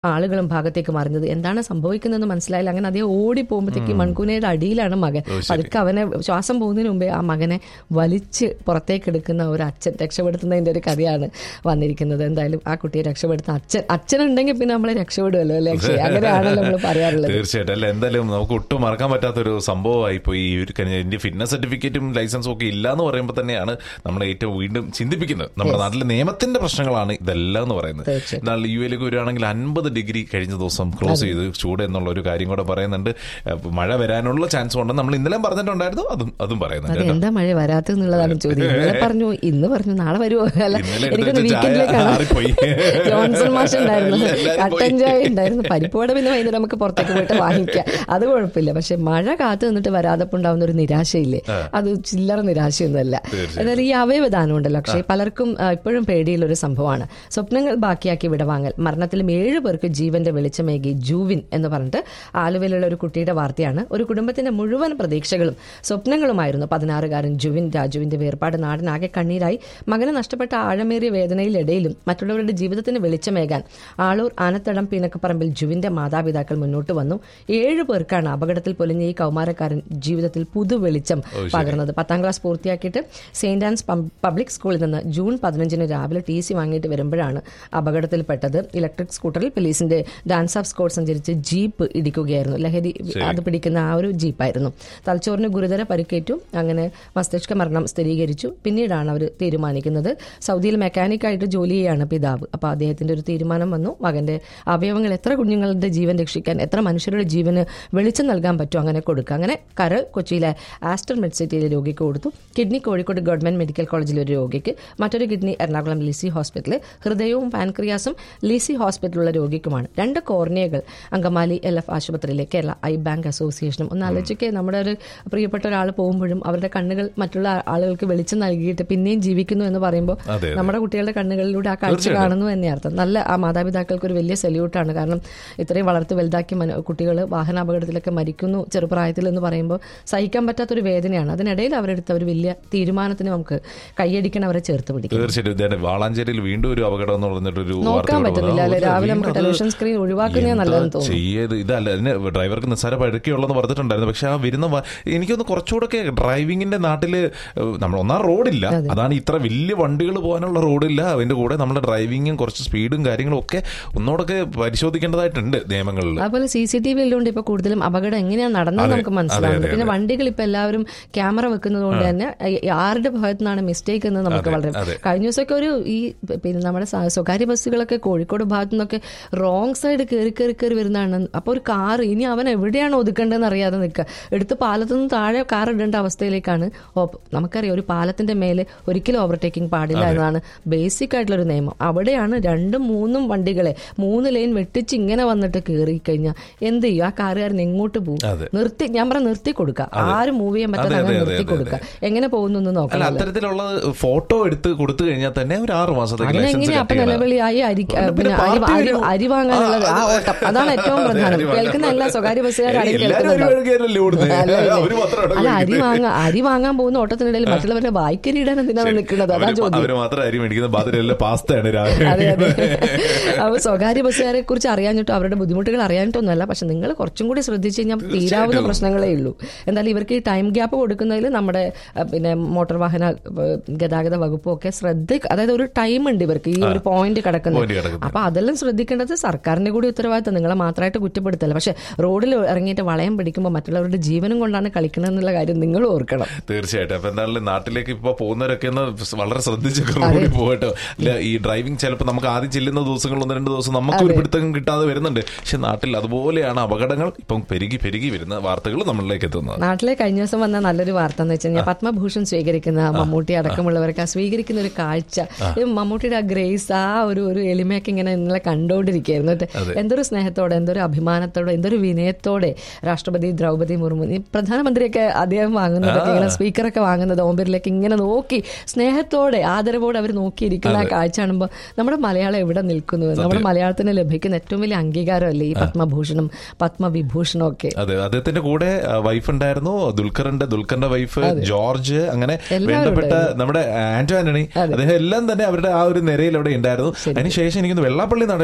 ആളുകളും ഭാഗത്തേക്ക് മറിഞ്ഞത് എന്താണ് സംഭവിക്കുന്നതെന്ന് മനസ്സിലായില്ല അങ്ങനെ അതേ ഓടി പോകുമ്പോഴത്തേക്ക് മൺകുനയുടെ അടിയിലാണ് മകൻ ഓ, ശരി. പതുക്കെ അവനെ ശ്വാസം പോകുന്നതിന് മുമ്പേ ആ മകനെ വലിച്ച് പുറത്തേക്ക് എടുക്കുന്ന ഒരു അച്ഛൻ രക്ഷപ്പെടുത്തുന്നതിന്റെ ഒരു കഥയാണ് വന്നിരിക്കുന്നത് എന്തായാലും ആ കുട്ടിയെ രക്ഷപ്പെടുത്തുന്ന അച്ഛൻ അച്ഛനുണ്ടെങ്കിൽ പിന്നെ നമ്മളെ രക്ഷപ്പെടുമല്ലോ അല്ലേ അക്ഷയ് അങ്ങനെയാണല്ലോ നമ്മൾ പറയാറുള്ളത് തീർച്ചയായിട്ടും അല്ല എന്തായാലും നമുക്ക് ഒട്ടും മറക്കാൻ പറ്റാത്തൊരു സംഭവമായി പോയി ഈ ഒരു കഴിഞ്ഞ എന്റെ ഫിറ്റ്നസ് സർട്ടിഫിക്കറ്റും ലൈസൻസും ഒക്കെ ഇല്ല എന്ന് പറയുമ്പോൾ തന്നെയാണ് നമ്മളെ ഏറ്റവും വീണ്ടും ചിന്തിപ്പിക്കുന്നത് നമ്മുടെ നാട്ടിലെ നിയമത്തിന്റെ പ്രശ്നങ്ങളാണ് ഇതെല്ലാം എന്ന് പറയുന്നത് തീർച്ചയായും. എന്നാൽ യു എയിലേക്ക് വരികയാണെങ്കിൽ അൻപത് ഡിഗ്രി കഴിഞ്ഞ ദിവസം ക്ലോസ് ചെയ്ത് ചൂട് എന്നുള്ള ഒരു കാര്യം കൂടെ പറയുന്നുണ്ട് അപ്പൊ മഴ വരാനുള്ള ചാൻസ് ഉണ്ടെന്ന് നമ്മൾ ഇന്നലെ പറഞ്ഞിട്ടുണ്ടായിരുന്നു അതും അതും പറയുന്നുണ്ട് അത് കേട്ടോ. എന്താ മഴ വരാത്തെന്നുള്ളതാണ് ചോദ്യം ഇന്നലെ പറഞ്ഞു ഇന്ന് പറഞ്ഞു നാളെ വരുമോ അല്ല ഇന്നലെ എടുത്ത് എനിക്കൊന്ന് വെച്ച ചായ വീക്കെൻഡിലേക്കാണ് ആറിപ്പോയി. ജോൺസൺ മാഷ് ഉണ്ടായിരുന്നു എല്ലാവരും പോയി. കട്ടൻ ചായ ഉണ്ടായിരുന്നു പരിപ്പോടെ പിന്നെ വൈകുന്നേരം നമുക്ക് പുറത്തേക്ക് പോയിട്ട് വാങ്ങിക്കാം അത് കുഴപ്പമില്ല പക്ഷെ മഴ കാത്തു നിന്നിട്ട് വരാതപ്പോൾ ഉണ്ടാവുന്ന ഒരു നിരാശയില്ലേ അത് ചില്ലറ നിരാശയൊന്നുമല്ല തീർച്ചയായും. അതായത് ഈ അവയവദാനം ഉണ്ടല്ലോ പക്ഷേ പലർക്കും ആ, ഇപ്പോഴും പേടിയുള്ള ഒരു സംഭവമാണ് സ്വപ്നങ്ങൾ ബാക്കിയാക്കി വിടവാങ്ങൽ മരണത്തിലും ഏഴ് പേർക്ക് ജീവന്റെ വെളിച്ചമേകി ജൂവിൻ എന്ന് പറഞ്ഞിട്ട് ആലുവയിലുള്ള ഒരു കുട്ടിയുടെ വാർത്തയാണ് ഒരു കുടുംബത്തിന്റെ മുഴുവൻ പ്രതീക്ഷകളും സ്വപ്നങ്ങളുമായിരുന്നു പതിനാറുകാരൻ ജുവിൻ രാജുവിന്റെ വേർപാട് നാടിനാകെ കണ്ണീരായി മകനെ നഷ്ടപ്പെട്ട ആഴമേറിയ വേദനയിലിടയിലും മറ്റുള്ളവരുടെ ജീവിതത്തിന് വെളിച്ചമേകാൻ ആളൂർ ആനത്തടം പീനക്കപ്പറമ്പിൽ ജുവിന്റെ മാതാപിതാക്കൾ മുന്നോട്ട് വന്നു ഏഴു പേർക്കാണ് അപകടത്തിൽ പൊലിഞ്ഞ ഈ കൗമാരക്കാരൻ ജീവിതത്തിൽ പുതു വെളിച്ചം പകർന്നത് പത്താം ക്ലാസ് പൂർത്തിയാക്കിയിട്ട് സെയിന്റ് ആൻസ് പം- പബ്ലിക് സ്കൂളിൽ നിന്ന് ജൂൺ പതിനഞ്ചിന് രാവിലെ ടി സി വാങ്ങിയിട്ട് വരുമ്പോഴാണ് അപകടത്തിൽപ്പെട്ടത് ഇലക്ട്രിക് സ്കൂട്ടറിൽ പോലീസിന്റെ ഡാൻസ് ഓഫ് സ്കോഡ് സഞ്ചരിച്ച് ജീപ്പ് ഇടിക്കുകയായിരുന്നു ലഹരി അത് പിടിക്കുന്ന ആ ഒരു ജീപ്പായിരുന്നു തലച്ചോറിന് ഗുരുതര പരിക്കേറ്റു അങ്ങനെ മസ്തിഷ്ക മരണം സ്ഥിരീകരിച്ചു പിന്നീടാണ് അവർ തീരുമാനിക്കുന്നത് സൗദിയിൽ മെക്കാനിക്കായിട്ട് ജോലി ചെയ്യാണ് പിതാവ് അപ്പോൾ അദ്ദേഹത്തിന്റെ ഒരു തീരുമാനം വന്നു മകന്റെ അവയവങ്ങൾ എത്ര കുഞ്ഞുങ്ങളുടെ ജീവൻ രക്ഷിക്കാൻ എത്ര മനുഷ്യരുടെ ജീവന് വെളിച്ചം നൽകാൻ പറ്റും അങ്ങനെ കൊടുക്കുക അങ്ങനെ കരൾ കൊച്ചിയിലെ ആസ്റ്റർ മെഡ്സിറ്റിയിലെ രോഗിക്ക് കൊടുത്തു കിഡ്നി കോഴിക്കോട് ഗവൺമെന്റ് മെഡിക്കൽ കോളേജിലെ ഒരു രോഗിക്ക് മറ്റൊരു കിഡ്നി എറണാകുളം ലിസി ഹോസ്പിറ്റലിൽ ഹൃദയവും പാൻക്രിയാസും ലിസി ഹോസ്പിറ്റലിലുള്ള രോഗിക്കുമാണ് രണ്ട് കോർണിയകൾ അങ്കമാലി എൽ എഫ് ആശുപത്രിയിലെ കേരള ഐ ബാങ്ക് അസോസിയേഷനും ഒന്ന് ആലോചിക്കെ നമ്മുടെ ഒരു പ്രിയപ്പെട്ട ഒരാൾ പോകുമ്പോഴും അവരുടെ കണ്ണുകൾ മറ്റുള്ള ആളുകൾക്ക് വെളിച്ചം നൽകിയിട്ട് പിന്നെയും ജീവിക്കുന്നു എന്ന് പറയുമ്പോൾ അതെ. നമ്മുടെ കുട്ടികളുടെ കണ്ണുകളിലൂടെ ആ കാഴ്ച കാണുന്നു തന്നെ അർത്ഥം നല്ല ആ മാതാപിതാക്കൾക്ക് ഒരു വലിയ സല്യൂട്ടാണ് കാരണം ഇത്രയും വളർത്തി വലുതാക്കി കുട്ടികൾ വാഹനാപകടത്തിലൊക്കെ മരിക്കുന്നു ചെറുപ്രായത്തിൽ എന്ന് പറയുമ്പോൾ സഹിക്കാൻ പറ്റാത്തൊരു വേദനയാണ് അതിനിടയിൽ അവരെടുത്ത ഒരു വലിയ തീരുമാനത്തിന് നമുക്ക് കൈയടിക്കണം അവരെ ചേർത്ത് പിടിക്കും തീർച്ചയായിട്ടും ഇതേ വാളാഞ്ചേരിയിൽ വീണ്ടും ഒരു അപകടം എന്ന് പറഞ്ഞിട്ടൊരു നോക്കാൻ വാർത്ത ഇവിടെ പറ്റുന്നില്ല അല്ലെ വന്നു. രാവിലെ നമുക്ക് വീണ്ടും അത് ടെലിവിഷൻ സ്ക്രീൻ ഒഴിവാക്കുന്നേ എന്താ നല്ലതെന്ന് തോന്നുന്നു ചെയ്യത് ഇതല്ല അതിന് ഡ്രൈവർക്ക് നിസ്സാര പഴുക്കുള്ളതെന്ന് പറഞ്ഞിട്ടുണ്ടായിരുന്നു പക്ഷെ ആ വരുന്ന വ- എനിക്കൊന്ന് കുറച്ചുകൂടെ ഡ്രൈവിങ്ങിന്റെ നാട്ടില് ഏഹ്, നമ്മൾ ഒന്നാം റോഡില്ല അതാണ് ഇത്ര വലിയ വണ്ടികൾ പോകാനുള്ള റോഡില്ല അതിന്റെ കൂടെ നമ്മുടെ ഡ്രൈവിങ്ങും കുറച്ച് സ്പീഡും കാര്യങ്ങളും ഒക്കെ ഒന്നോടൊക്കെ പരിശോധിക്കേണ്ടതായിട്ടുണ്ട് നിയമങ്ങളിൽ അതുപോലെ സി സി ടി വി ഉള്ളതുകൊണ്ട് ഇപ്പൊ കൂടുതലും അപകടം എങ്ങനെയാണ് നടന്നത് അതെ, നമുക്ക് അതെ, മനസ്സിലാവുന്നുണ്ട് അതെ, പിന്നെ അതെ. വണ്ടികൾ ഇപ്പൊ എല്ലാവരും ക്യാമറ വെക്കുന്നത് കൊണ്ട് തന്നെ ഈ ആരുടെ ഭാഗത്തു നിന്നാണ് മിസ്റ്റേക്ക് എന്ന് നമുക്ക് അതെ, വളരെ അതെ. കഴിഞ്ഞ ദിവസമൊക്കെ ഒരു ഈ പിന്നെ നമ്മുടെ സ- സ്വകാര്യ ബസ്സുകളൊക്കെ കോഴിക്കോട് ഭാഗത്തു നിന്നൊക്കെ റോങ് സൈഡ് കയറി കയറി കയറി വരുന്നതാണ് അപ്പൊ ഒരു കാർ ഇനി അവൻ എവിടെയാണ് ഒതുക്കേണ്ടതെന്ന് അറിയാതെ നിൽക്കുക എടുത്ത് പാലത്തു നിന്ന് താഴെ കാർ ഇടേണ്ട അവസ്ഥയിലേക്കാണ് ഓപ്പ് നമുക്കറിയാം ഒരു പാലത്തിന്റെ മേലെ ഒരിക്കലും ഓവർടേക്കിംഗ് പാടില്ല എന്നതാണ് ബേസിക് ആയിട്ടുള്ള ഒരു നിയമം അവിടെയാണ് രണ്ടും മൂന്നും വണ്ടികളെ മൂന്ന് ലൈൻ വെട്ടിച്ച് ഇങ്ങനെ വന്നിട്ട് കയറി കഴിഞ്ഞാൽ എന്ത് ചെയ്യും ആ കാറുകാരൻ എങ്ങോട്ട് പോകും അതെ. നിർത്തി ഞാൻ പറഞ്ഞ നിർത്തി കൊടുക്കുക ആരും മൂവ് ചെയ്യാൻ പറ്റാതെ അതെ, അങ്ങനെ അതെ, നിർത്തി അതെ, കൊടുക്കുക എങ്ങനെ പോകുന്നു എന്ന് അല്ല നോക്കണം അത്തരത്തിലുള്ള ഫോട്ടോ എടുത്ത് കൊടുത്തു കഴിഞ്ഞാൽ തന്നെ ഒരു ആറ് മാസത്തേക്ക് ലൈസൻസ് അതിനെങ്ങനെയാ അപ്പൊ കട്ട് ചെയ്യണം. നിലവിളിയായി അരി പിന്നെ പിന്നെ അരി പാർട്ടി അരി ഒരു- അരി വാങ്ങാനുള്ളത് ആ ആ, ഓട്ടം അതാണ് ഏറ്റവും അതെ, പ്രധാനം അരി വാങ്ങാൻ. കേൾക്കുന്ന എല്ലാ സ്വകാര്യ ബസ്സുകാരും എല്ലാവരും ഒരു കേൾക്കുന്നുണ്ടാവും വഴിക്കാരല്ലേ ഓടുന്നത്? അല്ല, ഇല്ല. അവര് മാത്രം അവിടെ അല്ല അരി ഇരിക്കുന്നത്. വാങ്ങാൻ അരി വാങ്ങാൻ പോകുന്ന ഓട്ടത്തിനിടയിൽ മറ്റുള്ളവരുടെ വായിക്കരിയിടാൻ എന്തിനാണ് നിൽക്കുന്നത് അതാ അവര് ചോദ്യം അവര് മാത്രം അരി മേടിക്കുന്നത് ബാധ്യതയല്ല പാസ്തയാണ് രാവിലെ അതെ അതെ അപ്പൊ സ്വകാര്യ ബസ്സുകാരെ കുറിച്ച് അറിയാഞ്ഞിട്ടോ അവരുടെ ബുദ്ധിമുട്ടുകൾ അറിയാനിട്ടൊന്നുമല്ല പക്ഷെ നിങ്ങൾ കുറച്ചും കൂടി ശ്രദ്ധിച്ചു കഴിഞ്ഞാൽ തീരാവുന്ന തീർച്ചയായിട്ടും. പ്രശ്നങ്ങളേ ഉള്ളൂ എന്തായാലും ഇവർക്ക് ഈ ടൈം ഗ്യാപ്പ് കൊടുക്കുന്നതിൽ നമ്മുടെ അഹ്, പിന്നെ മോട്ടോർ വാഹന അഹ്, ഗതാഗത വകുപ്പും ഒക്കെ ശ്രദ്ധ അതായത് ഒരു ടൈം ഉണ്ട് ഇവർക്ക് ഈ ഒരു പോയിന്റ് Point കിടക്കുന്നത് കിടക്കുന്നത്. അപ്പൊ അതെല്ലാം ശ്രദ്ധിക്കേണ്ടത് സർക്കാരിന്റെ കൂടി ഉത്തരവാദിത്തം നിങ്ങളെ മാത്രമായിട്ട് കുറ്റപ്പെടുത്തല്ല പക്ഷെ റോഡിൽ ഇറങ്ങിയിട്ട് വളയം പിടിക്കുമ്പോൾ മറ്റുള്ളവരുടെ ജീവനും കൊണ്ടാണ് കളിക്കണമെന്നുള്ള കാര്യം നിങ്ങൾ ഓർക്കണം തീർച്ചയായിട്ടും അപ്പൊ എന്തായാലും നാട്ടിലേക്ക് ഇപ്പൊ പോകുന്നവരൊക്കെ ഒന്ന് വളരെ ശ്രദ്ധിച്ചൊക്കെ റോഡിൽ പോകട്ടോ അല്ല ഈ ഡ്രൈവിംഗ് ചിലപ്പോൾ നമുക്ക് ആദ്യം ചെല്ലുന്ന ദിവസങ്ങൾ ഒന്ന് രണ്ട് ദിവസം നമുക്ക് ഒരു പിടുത്തം കിട്ടാതെ വരുന്നുണ്ട് പക്ഷെ നാട്ടിൽ അതുപോലെയാണ് അപകടങ്ങൾ ഇപ്പം പെരുകി പെരുകി വരുന്ന വാർത്തകൾ നമ്മളിലേക്ക് എത്തുന്നത് നാട്ടിലെ കഴിഞ്ഞ ദിവസം വന്ന നല്ലൊരു വാർത്ത എന്ന് വെച്ച് കഴിഞ്ഞാൽ പത്മഭൂഷൺ സ്വീകരിക്കുന്ന മമ്മൂട്ടി അടക്കമുള്ളവർക്ക് ആ സ്വീകരിക്കുന്ന ഒരു കാഴ്ച ഈ മമ്മൂട്ടിയുടെ ആ ഗ്രേസ് ആ ഒരു ഒരു എളിമയൊക്കെ ഇങ്ങനെ ഇന്നലെ കണ്ടുകൊണ്ടിരിക്കുകയായിരുന്നു എന്നിട്ട് എന്തൊരു സ്നേഹത്തോടെ എന്തൊരു അഭിമാനത്തോടെ എന്തൊരു വിനയത്തോടെ രാഷ്ട്രപതി ദ്രൗപദി മുർമു ഈ പ്രധാനമന്ത്രിയൊക്കെ അദ്ദേഹം വാങ്ങുന്നതൊക്കെ ഇങ്ങനെ സ്പീക്കറൊക്കെ വാങ്ങുന്നത് ഓമ്പരിലേക്ക് ഇങ്ങനെ നോക്കി സ്നേഹത്തോടെ ആദരവോടെ അവർ നോക്കിയിരിക്കുന്ന ആ കാഴ്ച കാണുമ്പോൾ നമ്മുടെ മലയാളം എവിടെ നിൽക്കുന്നു എന്ന്. നമ്മുടെ മലയാളത്തിന് ലഭിക്കുന്ന ഏറ്റവും വലിയ അംഗീകാരമല്ലേ ഈ പത്മഭൂഷണും പത്മവിഭൂഷണും ഒക്കെ അതെ അദ്ദേഹത്തിന്റെ കൂടെ വൈഫ് ഉണ്ടായിരുന്നു ദുൽഖറിന്റെ ദുൽഖറിന്റെ വൈഫ് ജോർജ് അങ്ങനെ എല്ലാവരും വേണ്ടപ്പെട്ട നമ്മുടെ ആന്റോ ആന്റണി അദ്ദേഹം എല്ലാം തന്നെ അവരുടെ ആ ഒരു നിരയിൽ അവിടെ ഉണ്ടായിരുന്നു അതിനുശേഷം എനിക്ക് തോന്നുന്നു വെള്ളാപ്പള്ളി നടേശനും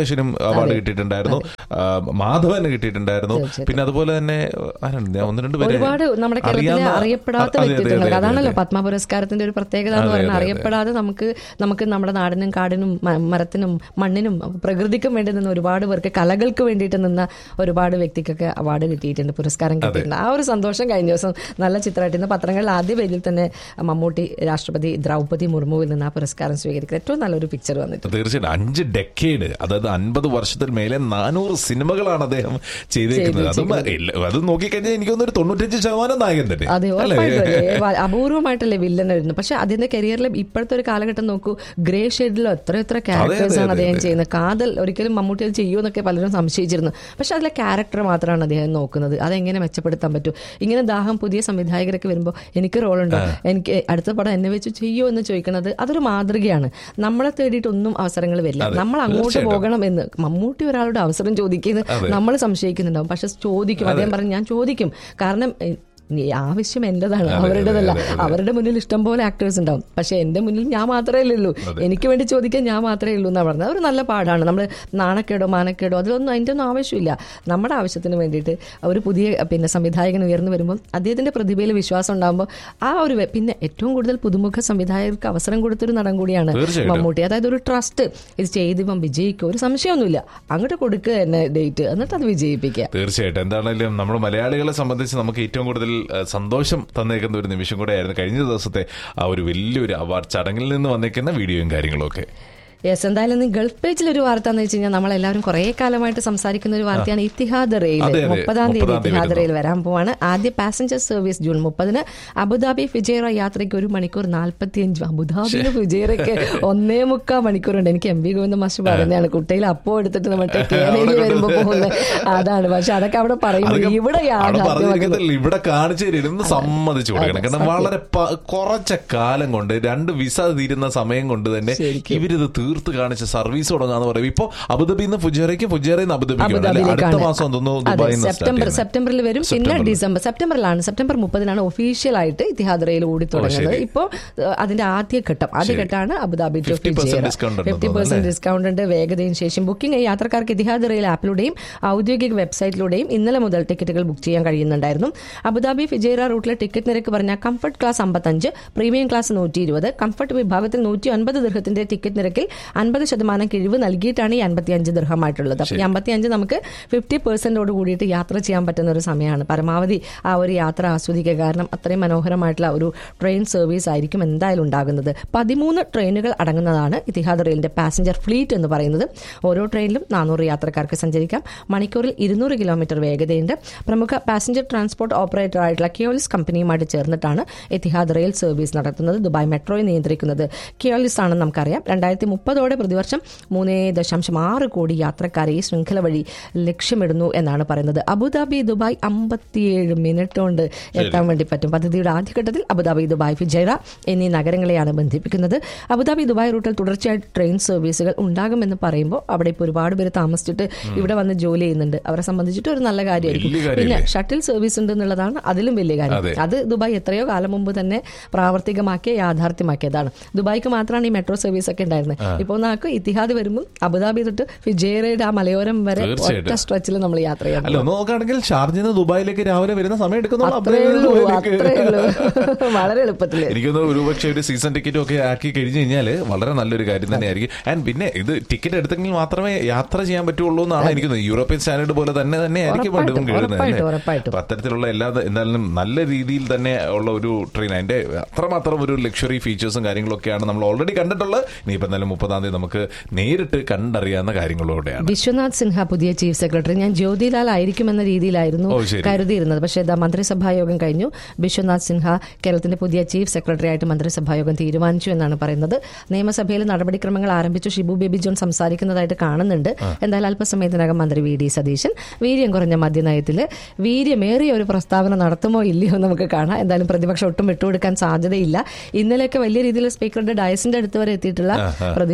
അവാർഡ് കിട്ടിയിട്ടുണ്ടായിരുന്നു ആ, മാധവന് കിട്ടിയിട്ടുണ്ടായിരുന്നു പിന്നെ അതുപോലെ തന്നെ ആരാണ് ഞാൻ ഒന്ന് രണ്ട് പേര് ഒരുപാട് നമ്മുടെ കേരളത്തിലെ അറിയാവുന്ന- അറിയപ്പെടാത്ത അതെ, അതെ, വ്യക്തിത്വങ്ങൾ അതെ, അതാണല്ലോ അതെ. പത്മ പുരസ്കാരത്തിന്റെ ഒരു പ്രത്യേകത എന്ന് അതെ, പറഞ്ഞാൽ അതെ, അതെ. അറിയപ്പെടാതെ നമുക്ക് നമുക്ക് നമ്മുടെ നാടിനും കാടിനും മ- മരത്തിനും മണ്ണിനും പ്രകൃതിക്കും വേണ്ടി നിന്ന് ഒരുപാട് പേർക്ക് കലകൾക്ക് വേണ്ടിയിട്ട് നിന്ന ഒരുപാട് വ്യക്തിക്കൊക്കെ അവാർഡ് കിട്ടിയിട്ടുണ്ട് പുരസ്കാരം കിട്ടിയിട്ടുണ്ട് ആ ഒരു സന്തോഷം കഴിഞ്ഞ ദിവസം നല്ല ചിത്രമായിട്ട് ഇന്ന് പത്രങ്ങളിൽ ആദ്യ പേജിൽ തന്നെ മമ്മൂട്ടി രാഷ്ട്രപതി ദ്രൗപതി മുർമുവിൽ നിന്ന് ആ പുരസ്കാരം സ്വീകരിക്കുന്നത് ഏറ്റവും നല്ലൊരു പിക്ചർ വന്നിട്ടുണ്ട് തീർച്ചയായിട്ടും അഞ്ച് ഡെക്കേഡ് അതായത് അൻപത് വർഷത്തിൽ മേലെ നാനൂറ് സിനിമകളാണ് അദ്ദേഹം ചെയ്തേക്കുന്നത് അതും ഇല്ല, അത് നോക്കിക്കഴിഞ്ഞാൽ എനിക്കൊന്നൊരു തൊണ്ണൂറ്റഞ്ച് ശതമാനം നായകൻ തന്നെ അതെ ഉറപ്പായിട്ടും അല്ലേ? വ- അപൂർവമായിട്ടല്ലേ വില്ലൻ വരുന്നത് പക്ഷെ അതിന്റെ കരിയറിലെ ഇപ്പോഴത്തെ ഒരു കാലഘട്ടം നോക്കൂ ഗ്രേ ഷെയ്ഡിലോ എത്ര എത്ര ക്യാരക്ടേഴ്സ് ആണ് അതെ, അദ്ദേഹം ചെയ്യുന്നത് കാതൽ ഒരിക്കലും മമ്മൂട്ടി അത് ചെയ്യുമെന്നൊക്കെ പലരും സംശയിച്ചിരുന്നു പക്ഷെ അതിലെ ക്യാരക്ടർ മാത്രമാണ് അദ്ദേഹം നോക്കുന്നത് അതെങ്ങനെ മെച്ചപ്പെടുത്താൻ പറ്റും ഇങ്ങനെ ദാഹം പുതിയ സംവിധായകരൊക്കെ വരുമ്പോൾ എനിക്ക് റോളുണ്ടോ എനിക്ക് അടുത്ത പടം എന്നെ വെച്ച് ചെയ്യോ എന്ന് ചോദിക്കുന്നത് അതൊരു മാതൃകയാണ് നമ്മളെ തേടിയിട്ടൊന്നും അവസരങ്ങൾ വരില്ല അതെ, നമ്മൾ അങ്ങോട്ട് തീർച്ചയായിട്ടും. പോകണം എന്ന് മമ്മൂട്ടി ഒരാളുടെ അവസരം ചോദിക്കുന്നത് നമ്മൾ സംശയിക്കുന്നുണ്ടാവും പക്ഷെ ചോദിക്കും അദ്ദേഹം പറഞ്ഞു ഞാൻ ചോദിക്കും കാരണം എ, ഈ ആവശ്യം എന്റേതാണ് അവരുടേതല്ല അവരുടെ മുന്നിൽ ഇഷ്ടം പോലെ ആക്ടേഴ്സ് ഉണ്ടാവും പക്ഷെ എന്റെ മുന്നിൽ ഞാൻ മാത്രമേ ഉള്ളൂ എനിക്ക് വേണ്ടി ചോദിക്കാൻ ഞാൻ മാത്രമേ ഉള്ളൂ എന്നാണ് പറഞ്ഞത് ഒരു നല്ല പാടാണ് നമ്മൾ നാണക്കേടോ മാനക്കേടോ അതിലൊന്നും അതിൻ്റെ ഒന്നും ആവശ്യമില്ല നമ്മുടെ ആവശ്യത്തിന് വേണ്ടിയിട്ട് ഒരു പുതിയ പിന്നെ സംവിധായകൻ ഉയർന്നു വരുമ്പോൾ അദ്ദേഹത്തിന്റെ പ്രതിഭയിൽ വിശ്വാസം ഉണ്ടാകുമ്പോൾ ആ ഒരു വെ- പിന്നെ ഏറ്റവും കൂടുതൽ പുതുമുഖ സംവിധായകർക്ക് അവസരം കൊടുത്തൊരു നടൻ കൂടിയാണ് തീർച്ചയായിട്ടും. മമ്മൂട്ടി അതായത് ഒരു ട്രസ്റ്റ് ഇത് ചെയ്ത് ഇവൻ വിജയിക്കും ഒരു സംശയമൊന്നുമില്ല അങ്ങോട്ട് കൊടുക്കുക തന്നെ ഡേറ്റ് എന്നിട്ട് അത് വിജയിപ്പിക്കുക തീർച്ചയായിട്ടും എന്താണെങ്കിലും നമ്മൾ മലയാളികളെ സംബന്ധിച്ച് നമുക്ക് ഏറ്റവും കൂടുതൽ ആ, സന്തോഷം തന്നേക്കുന്ന ഒരു നിമിഷം കൂടെ ആയിരുന്നു കഴിഞ്ഞ ദിവസത്തെ ആ ഒരു വലിയൊരു അവാർഡ് ചടങ്ങിൽ നിന്ന് വന്നേക്കുന്ന വീഡിയോയും കാര്യങ്ങളും ഒക്കെ യെസ് എന്തായാലും ഇന്ന് ഗൾഫ് പേജിൽ ഒരു വാർത്ത എന്ന് വെച്ച് കഴിഞ്ഞാൽ നമ്മളെല്ലാവരും കുറേ കാലമായിട്ട് സംസാരിക്കുന്ന ഒരു വാർത്തയാണ് ഇത്തിഹാദ് റെയിൽ അതെ, അതെ. മുപ്പതാം തീയതി മുപ്പതാം തീയതി ഇത്തിഹാദ് വരുന്നു. റെയിൽ വരാൻ പോവാണ് ആദ്യ പാസഞ്ചർ സർവീസ് ജൂൺ മുപ്പതിന് അബുദാബി ഫിജേറ യാത്രയ്ക്ക് ഒരു മണിക്കൂർ നാൽപ്പത്തിയഞ്ച് അബുദാബിയിലെ ഫിജേറയ്ക്ക് ഒന്നേ മുക്കാൽ മണിക്കൂറുണ്ട് എനിക്ക് എം വി ഗോവിന്ദ മാഷ് പറയുന്നതാണ് കുട്ടിയിൽ അപ്പോ എടുത്തിട്ട് മറ്റേ കേരളയിൽ വരുമ്പോ പോകുന്നത് അതാണ് പക്ഷെ അതൊക്കെ അവിടെ പറയുമ്പോൾ അതൊക്കെ ഇവിടെ അവിടെ യാഥാർത്ഥ്യമാക്കുന്നത് പറഞ്ഞിരിക്കുന്നതിൽ ഇവിടെ കാണിച്ചു തരുന്ന സമ്മതിച്ചു കൊടുക്കണം കാരണം വളരെ പ- കുറച്ച കാലം കൊണ്ട് രണ്ട് വിസ തീരുന്ന സമയം കൊണ്ട് തന്നെ ശരിക്കും. ഇവരിത് തീർത്ത് കാണിച്ച് സർവീസ് തുടങ്ങാന്ന് പറയും ഇപ്പൊ അബുദാബിയിൽ നിന്ന് ഫുജേറയ്ക്ക് ഫുജേറയിൽ നിന്ന് അബുദാബിക്ക് അടുത്ത അബുദാബിയിലേക്കാണ് മാസം തോന്നുന്നു അതെ ദുബായിൽ നിന്ന് സെപ്റ്റംബർ സെപ്റ്റംബറിൽ വരും പിന്നെ സെപ്റ്റംബറിൽ. ഡിസംബർ സെപ്റ്റംബറിലാണ് സെപ്റ്റംബർ മുപ്പതിനാണ് ഒഫീഷ്യൽ ആയിട്ട് ഇത്തിഹാദ് റെയിൽ ഓടി തുടങ്ങുന്നത് ശരി. ഇപ്പോൾ അതിന്റെ ആദ്യ ഘട്ടം ആദ്യ ഘട്ടമാണ് അബുദാബി ടു 50% discount ഉണ്ടെന്ന് ഫിഫ്റ്റി തോന്നുന്നു, പെർസെന്റ് അല്ലേ? ഡിസ്കൗണ്ട് ഉണ്ട് വേഗതയും ശേഷം ബുക്കിംഗ് യാത്രക്കാർക്ക് ഇത്തിഹാദ് റെയിൽ ആപ്പിലൂടെയും ഔദ്യോഗിക വെബ്സൈറ്റിലൂടെയും ഇന്നലെ മുതൽ ടിക്കറ്റുകൾ ബുക്ക് ചെയ്യാൻ കഴിയുന്നുണ്ടായിരുന്നു അബുദാബി ഫിജേറ റൂട്ടിലെ ടിക്കറ്റ് നിരക്ക് പറഞ്ഞ കംഫർട്ട് ക്ലാസ് അമ്പത്തഞ്ച് പ്രീമിയം ക്ലാസ് നൂറ്റി ഇരുപത് കംഫർട്ട് വിഭാഗത്തിൽ നൂറ്റി ഒൻപത് ദൃഹത്തിന്റെ ടിക്കറ്റ് നിരക്കിൽ അൻപത് ശതമാനം കിഴിവ് നൽകിയിട്ടാണ് ഈ അൻപത്തിയഞ്ച് ദൃഹമായിട്ടുള്ളത് അപ്പോൾ ഈ അമ്പത്തിയഞ്ച് നമുക്ക് ഫിഫ്റ്റി പെർസെന്റോട് കൂടിയിട്ട് യാത്ര ചെയ്യാൻ പറ്റുന്ന ഒരു സമയമാണ് പരമാവധി ആ ഒരു യാത്ര ആസ്വദിക്കുക കാരണം അത്രയും മനോഹരമായിട്ടുള്ള ഒരു ട്രെയിൻ സർവീസ് ആയിരിക്കും എന്തായാലും ഉണ്ടാകുന്നത് പതിമൂന്ന് ട്രെയിനുകൾ അടങ്ങുന്നതാണ് ഇത്തിഹാദ് റെയിലിന്റെ പാസഞ്ചർ ഫ്ലീറ്റ് എന്ന് പറയുന്നത് ഓരോ ട്രെയിനിലും നാനൂറ് യാത്രക്കാർക്ക് സഞ്ചരിക്കാം മണിക്കൂറിൽ ഇരുന്നൂറ് കിലോമീറ്റർ വേഗതയുണ്ട് പ്രമുഖ പാസഞ്ചർ ട്രാൻസ്പോർട്ട് ഓപ്പറേറ്റർ ആയിട്ടുള്ള കിയോലിസ് കമ്പനിയുമായിട്ട് ചേർന്നിട്ടാണ് എത്തിഹാദ് റെയിൽ സർവീസ് നടത്തുന്നത് ദുബായ് മെട്രോയെ നിയന്ത്രിക്കുന്നത് കിയോലിസ് ആണെന്ന് നമുക്കറിയാം രണ്ടായിരത്തി മുപ്പതോടെ പ്രതിവർഷം മൂന്ന് ദശാംശം ആറ് കോടി യാത്രക്കാരെ ഈ ശൃംഖല വഴി ലക്ഷ്യമിടുന്നു എന്നാണ് പറയുന്നത് അബുദാബി ദുബായ് അമ്പത്തിയേഴ് മിനിറ്റ് കൊണ്ട് എത്താൻ വേണ്ടി പറ്റും പദ്ധതിയുടെ ആദ്യഘട്ടത്തിൽ അബുദാബി ദുബായ് ഫിജൈറ എന്നീ നഗരങ്ങളെയാണ് ബന്ധിപ്പിക്കുന്നത് അബുദാബി ദുബായ് റൂട്ടിൽ തുടർച്ചയായിട്ട് ട്രെയിൻ സർവീസുകൾ ഉണ്ടാകുമെന്ന് പറയുമ്പോൾ അവിടെ ഇപ്പോൾ ഒരുപാട് പേര് താമസിച്ചിട്ട് ഇവിടെ വന്ന് ജോലി ചെയ്യുന്നുണ്ട് അവരെ സംബന്ധിച്ചിട്ട് ഒരു നല്ല കാര്യമായിരിക്കും വലിയ കാര്യമല്ലേ? പിന്നെ ഷട്ടിൽ സർവീസ് ഉണ്ട് എന്നുള്ളതാണ് അതിലും വലിയ അതെ. കാര്യം അത് ദുബായ് എത്രയോ കാലം മുമ്പ് തന്നെ പ്രാവർത്തികമാക്കിയ യാഥാർത്ഥ്യമാക്കിയതാണ് ദുബായ്ക്ക് മാത്രമാണ് ഈ മെട്രോ സർവീസ് ഒക്കെ ഉണ്ടായിരുന്നത് ഇപ്പോൾ നമുക്ക് ഇത്തിഹാദ് വരുമ്പോൾ അബുദാബി തൊട്ട് ഫിജേറയുടെ ആ മലയോരം വരെ ഒറ്റ തീർച്ചയായിട്ടും. സ്ട്രെച്ചിൽ നമ്മൾ യാത്ര ചെയ്യാൻ അല്ല ഒന്ന് നോക്കുകയാണെങ്കിൽ ഷാർജിൽ നിന്ന് ദുബായിലേക്ക് രാവിലെ വരുന്ന സമയം എടുക്കുന്നുള്ളൂ അത്രേ അത്രേ ഉള്ളൂ ഉള്ളൂ അത്രേ ഉള്ളൂ വളരെ എളുപ്പത്തില് എനിക്കൊന്ന് ഒരുപക്ഷെ ഒരു സീസൺ ടിക്കറ്റും ഒക്കെ ആക്കി കഴിഞ്ഞു കഴിഞ്ഞാൽ വളരെ നല്ലൊരു കാര്യം തന്നെയായിരിക്കും ആൻഡ് പിന്നെ ഇത് ടിക്കറ്റ് എടുത്തെങ്കിൽ മാത്രമേ യാത്ര ചെയ്യാൻ പറ്റുള്ളൂ എന്നാണ് എനിക്ക് തോന്നുന്നത് യൂറോപ്യൻ സ്റ്റാൻഡേർഡ് പോലെ തന്നെ തന്നെ ആയിരിക്കും ഉറപ്പായിട്ടും, പണ്ടും കയറുന്നത് ഉറപ്പായിട്ടും, അല്ലേ? ഉറപ്പായിട്ടും. അപ്പൊ അത്തരത്തിലുള്ള എല്ലാ എന്തായാലും നല്ല രീതിയിൽ തന്നെ ഉള്ള ഒരു ട്രെയിൻ അതിന്റെ അത്രമാത്രം ഒരു ലക്ഷറി ഫീച്ചേഴ്സും കാര്യങ്ങളൊക്കെയാണ് നമ്മൾ ഓൾറെഡി കണ്ടിട്ടുള്ളത് ഇനിയിപ്പോ എന്തായാലും മുപ്പതാം തീയതി നമുക്ക് നേരിട്ട് കണ്ടറിയാവുന്ന കാര്യങ്ങളോടെയാണ് വിശ്വനാഥ് സിൻഹ പുതിയ ചീഫ് സെക്രട്ടറി ഞാൻ ജ്യോതിലാൽ ആയിരിക്കുമെന്ന രീതിയിലായിരുന്നു ഓ, ശരി. കരുതിയിരുന്നത് പക്ഷേ ഇതാ മന്ത്രിസഭാ യോഗം കഴിഞ്ഞു വിശ്വനാഥ് സിൻഹ കേരളത്തിന്റെ പുതിയ ചീഫ് സെക്രട്ടറി ആയിട്ട് മന്ത്രിസഭാ യോഗം തീരുമാനിച്ചു എന്നാണ് പറയുന്നത് നിയമസഭയിൽ നടപടിക്രമങ്ങൾ ആരംഭിച്ചു ഷിബു ബേബി ജോൺ സംസാരിക്കുന്നതായിട്ട് കാണുന്നുണ്ട് എന്തായാലും അല്പസമയത്തിനകം മന്ത്രി വി ഡി സതീശൻ വീര്യം കുറഞ്ഞ മദ്യനയത്തിൽ വീര്യമേറിയ ഒരു പ്രസ്താവന നടത്തുമോ ഇല്ലയോ എന്ന് നമുക്ക് കാണാം എന്തായാലും പ്രതിപക്ഷം ഒട്ടും വിട്ടുകൊടുക്കാൻ സാധ്യതയില്ല ഇന്നലെയൊക്കെ വലിയ രീതിയിൽ സ്പീക്കറുടെ ഡയസിന്റെ അടുത്ത് വരെ എത്തിയിട്ടുള്ള പ്രതിഷേധം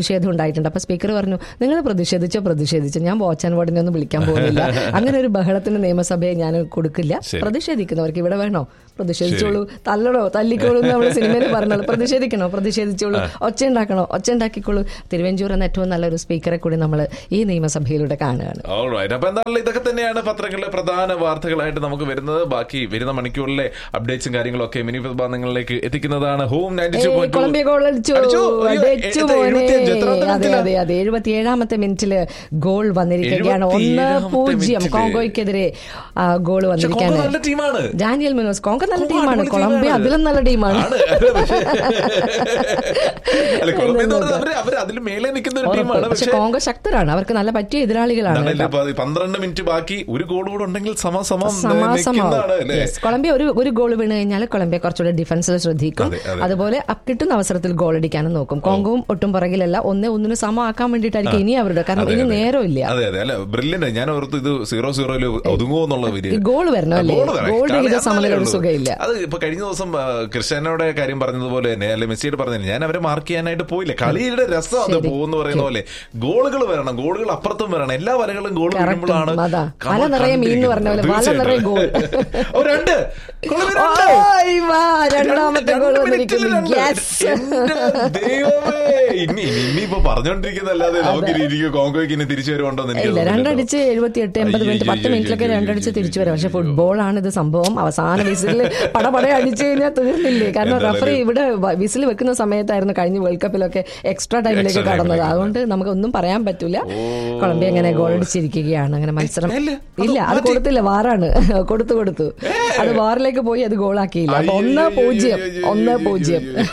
പ്രതിഷേധം ഉണ്ടായിട്ടുണ്ട് അപ്പൊ സ്പീക്കർ പറഞ്ഞു നിങ്ങൾ പ്രതിഷേധിച്ചോ പ്രതിഷേധിച്ചോ ഞാൻ വാച്ച് ആൻഡ് വാർഡിനെ ഒന്നും വിളിക്കാൻ പോകുന്നില്ല അങ്ങനെ ഒരു ബഹളത്തിന് നിയമസഭയെ ഞാൻ കൊടുക്കില്ല ശരി. പ്രതിഷേധിക്കുന്നവർക്ക് ഇവിടെ വേണോ പ്രതിഷേധിച്ചോളൂ തല്ലണോ തല്ലിക്കോളൂ എന്ന് നമ്മൾ സിനിമയിൽ പറഞ്ഞോളൂ പ്രതിഷേധിക്കണോ പ്രതിഷേധിച്ചോളൂ ഒച്ച ഉണ്ടാക്കണോ ഒച്ച ഉണ്ടാക്കിക്കോളൂ തിരുവഞ്ചൂർ എന്ന ഏറ്റവും നല്ലൊരു സ്പീക്കറെ കൂടി നമ്മൾ ഈ നിയമസഭയിലൂടെ കാണുകയാണ് Alright. അപ്പൊ എന്തായാലും ഇതൊക്കെ തന്നെയാണ് പത്രങ്ങളിലെ പ്രധാന വാർത്തകളായിട്ട് നമുക്ക് വരുന്നത് ബാക്കി വരുന്ന മണിക്കൂറിലെ അപ്ഡേറ്റ്സും കാര്യങ്ങളും ഒക്കെ മിനി പ്രതിഭ നിങ്ങളിലേക്ക് എത്തിക്കുന്നതാണ് ഹോം നയൻറ്റി ടു ഏയ്, കൊളംബിയ ഗോൾ അടിച്ചു അടിച്ചു. അയ്യോ, അടിച്ചു എത്ര- മോനെ. എഴുപത്തിയഞ്ച്, എത്രാമത്തെ അതെ മിനിറ്റിലാ? അതെ അതെ എഴുപത്തി ഏഴാമത്തെ മിനിറ്റില് ഗോൾ വന്നിരിക്കുകയാണ് ഒന്ന് എഴുപത്തിയേഴാമത്തെ പൂജ്യം മിനിറ്റില്. കോങ്കോയ്ക്കെതിരെ ആ, ഗോൾ കോങ്കോ വന്നിരിക്കുകയാണ് നല്ല ടീമാണ് ഡാനിയൽ മിനോസ് കോങ്കോ നല്ല കോങ്കോ ടീമാണ് അടിപൊളി കൊളംബിയ ടീമാണ്. അതിലും നല്ല ടീമാണ് ആണ്. അതെ, പക്ഷേ- അല്ല, കൊളംബിയ എന്ന് പറഞ്ഞാൽ അവര് അവര് അതിൽ മേലെ നിൽക്കുന്ന ഒരു ഉറപ്പ്. ടീമാണ് പക്ഷെ പക്ഷേ കോങ്കോ ശക്തരാണ് അവർക്ക് നല്ല പറ്റിയ എതിരാളികളാണ് എന്നാലും കേട്ടോ. ഇപ്പൊ പന്ത്രണ്ട് മിനിറ്റ് ബാക്കി ഒരു ഗോൾ കൂടെ ഉണ്ടെങ്കിൽ സമസമം സമാസമാവും നിൽക്കുന്നതാണ് അല്ലേ Yes. കൊളംബിയ ഒരു ഒരു ഗോൾ വീണ് കഴിഞ്ഞാൽ കൊളംബിയ കുറച്ചുകൂടെ ഡിഫൻസിൽ ശ്രദ്ധിക്കും അതെ, അതെ. അതുപോലെ അപ്പ് കിട്ടുന്ന അവസരത്തിൽ ഗോൾ അടിക്കാനും നോക്കും കോങ്കോവും ഒട്ടും പുറകിലല്ല ഒന്നേ ഒന്നിന് സമമാക്കാൻ വേണ്ടിയിട്ടായിരിക്കും ഇനി അവരുടെ കാരണം അതെ, ഇനി അതെ. നേരമില്ല അതെ അതെ അല്ല ബ്രില്യന്റ് ഞാൻ ഓർത്ത് ഇത് സീറോ സീറോയില് ഒതുങ്ങുമോ എന്നുള്ള ഈ ഗോൾ വരണം അല്ലേ ഗോൾ വരണം. ഗോൾ കളി വിഹിത എന്നാലേ സമനില ഒരു ഉള്ളൂ. സുഖമില്ല അത് ഇപ്പൊ കഴിഞ്ഞ ദിവസം ആ, ക്രിസ്ത്യാനോയുടെ കാര്യം പറഞ്ഞതുപോലെ തന്നെ അല്ലെ മെസ്സിയുടെ പറഞ്ഞില്ല ഞാൻ അവരെ മാർക്ക് ചെയ്യാനായിട്ട് പോയില്ല കളിയുടെ രസം അത് ശരി. പോകുന്ന പറയുന്ന പോലെ ഗോളുകൾ വരണം ഗോളുകൾ അപ്പുറത്തും വരണം എല്ലാ വലകളും ഗോൾ Correct. വീഴുമ്പോഴാണ് അതാ. നമ്മൾ വല നിറയെ മീൻ എന്ന് പറഞ്ഞ പോലെ വല തീർച്ചയായിട്ടും. നിറയെ ഗോൾ. ഓ, രണ്ട് കൊളംബിയ രണ്ട്. ഓയ് വാ, രണ്ടാമത്തെ രണ്ട് ഗോൾ മിനിറ്റിൽ വന്നിരിക്കുന്നു രണ്ട്. Yes. എന്റെ ദൈവമേ ഇനി ഇനി ഇനിയിപ്പോ പറഞ്ഞോണ്ടിരിക്കുന്നല്ലാതെ നമുക്ക് ഇരിക്കും കോങ്കോയ്ക്ക് ഇനി തിരിച്ചു വരുമുണ്ടോ എന്ന് എനിക്ക് ഇല്ല തോന്നുന്നില്ല. രണ്ടടിച്ച് എഴുപത്തി എട്ട് എൺപത് മിനിറ്റ് പത്ത് അയ്യോ, മിനിറ്റിലൊക്കെ അയ്യോ, രണ്ടടിച്ച് അയ്യോ, തിരിച്ചു വരാം പക്ഷെ അയ്യോ. ഫുട്ബോളാണ് ഇത് സംഭവം അവസാന വിസിലിൽ പടപട അടിച്ചു കഴിഞ്ഞാൽ തീർന്നില്ലേ കാരണം എന്തായാലും റഫറി ഇവിടെ വിസിൽ വെക്കുന്ന സമയത്തായിരുന്നു കഴിഞ്ഞ വേൾഡ് കപ്പിലൊക്കെ എക്സ്ട്രാ ടൈമിലേക്ക് Extra time കടന്നത് ലേക്ക് അതുകൊണ്ട് നമുക്ക് ഒന്നും പറയാൻ പറ്റൂല കൊളംബിയ അങ്ങനെ ഗോൾ അടിച്ചിരിക്കുകയാണ് അങ്ങനെ മത്സരം ഇല്ല, അത് ഇല്ല അത് മാറ്റി. കൊടുത്തില്ല വാറാണ് കൊടുത്തു കൊടുത്തു അത് വാറിലേക്ക് പോയി അത് ഗോളാക്കിയില്ല അപ്പൊ അയ്യോ, ഒന്ന് അയ്യോ, പൂജ്യം അയ്യോ, ഒന്ന് അയ്യോ, പൂജ്യം അയ്യോ.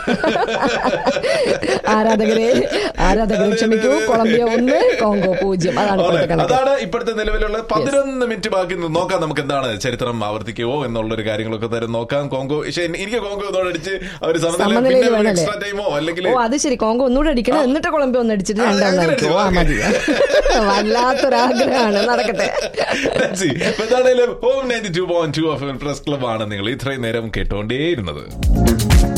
ആരാധകരെ ആരാധകരെ ക്ഷമിക്കൂ കൊളംബിയ ഒന്ന് കോങ്കോ പൂജ്യം അതാണ് ഇപ്പോഴത്തെ Alright. കണക്ക് അതാണ് ഇപ്പോഴത്തെ നിലവിലുള്ള പതിനൊന്ന് മിനിറ്റ് ബാക്കി നിന്ന് നോക്കാം നമുക്ക് എന്താണ് ചരിത്രം ആവർത്തിക്കുവോ എന്നുള്ളൊരു കാര്യങ്ങളൊക്കെ തരും നോക്കാം കോങ്കോ പക്ഷേ എനിക്ക് കോങ്കോ ഇതോടടിച്ച് അവർ സമനിലയിൽ വേണമല്ലേ എക്സ്ട്രാ ടൈമോ അല്ലെങ്കിൽ ഓ അത് ശരി കോങ്കോ ഒന്നുകൂടെ അടിക്കണം എന്നിട്ട് കൊളംബിയ ഒന്ന് അടിച്ചിട്ട് ആ, രണ്ടെണ്ണം അങ്ങനെ അടിക്കും. ഓ, ആ, മതി വല്ലാത്തൊരാഗ്രഹമാണ് നടക്കട്ടെ എന്താണേലും home ninety two point two of press club ആണ് നിങ്ങൾ ഇത്രയും നേരം കേട്ടുകൊണ്ടേയിരുന്നത്